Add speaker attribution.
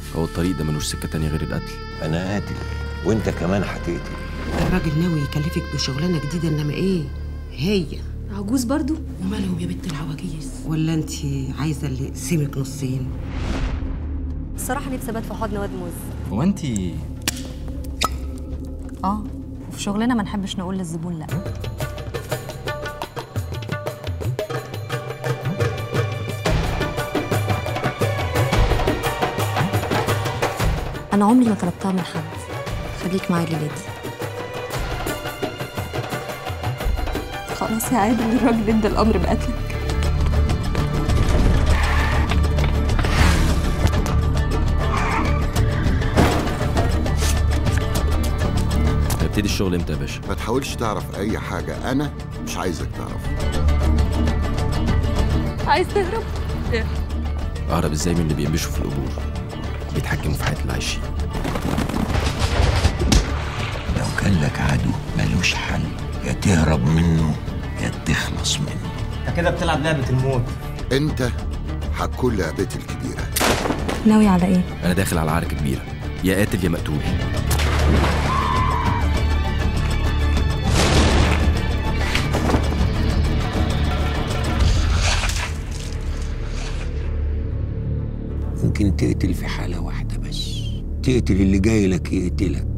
Speaker 1: هو الطريق ده ملوش سكه تانية غير القتل
Speaker 2: انا قاتل وانت كمان هتقتل
Speaker 3: الراجل ناوي يكلفك بشغلانه جديده انما ايه هي
Speaker 4: عجوز برضو
Speaker 3: ومالهم يا بنت العواجيز ولا انت عايزه اللي يقسمك نصين
Speaker 4: الصراحه نفسي ابات في حضن واد موز
Speaker 5: هو انت
Speaker 4: اه وفي شغلنا ما نحبش نقول للزبون لا انا عمري ما طلبتها من حد خليك معايا الليله دي خلاص يا عادل الراجل ادى الامر بقتلك
Speaker 1: هيبتدي الشغل امتى يا باشا
Speaker 6: ما تحاولش تعرف اي حاجه انا مش عايزك تعرف
Speaker 4: عايز تهرب
Speaker 1: اهرب ازاي من اللي بينبشوا في القبور بيتحكموا في حياه اللي عايشين
Speaker 2: لو كان لك عدو ملوش حل يا تهرب منه يا تخلص منه
Speaker 7: انت كده بتلعب لعبه الموت
Speaker 6: انت هتكون لعبتي الكبيره
Speaker 4: ناوي على ايه
Speaker 1: انا داخل على عركه كبيره يا قاتل يا مقتول
Speaker 2: ممكن تقتل في حالة واحدة بس تقتل اللي جاي لك يقتلك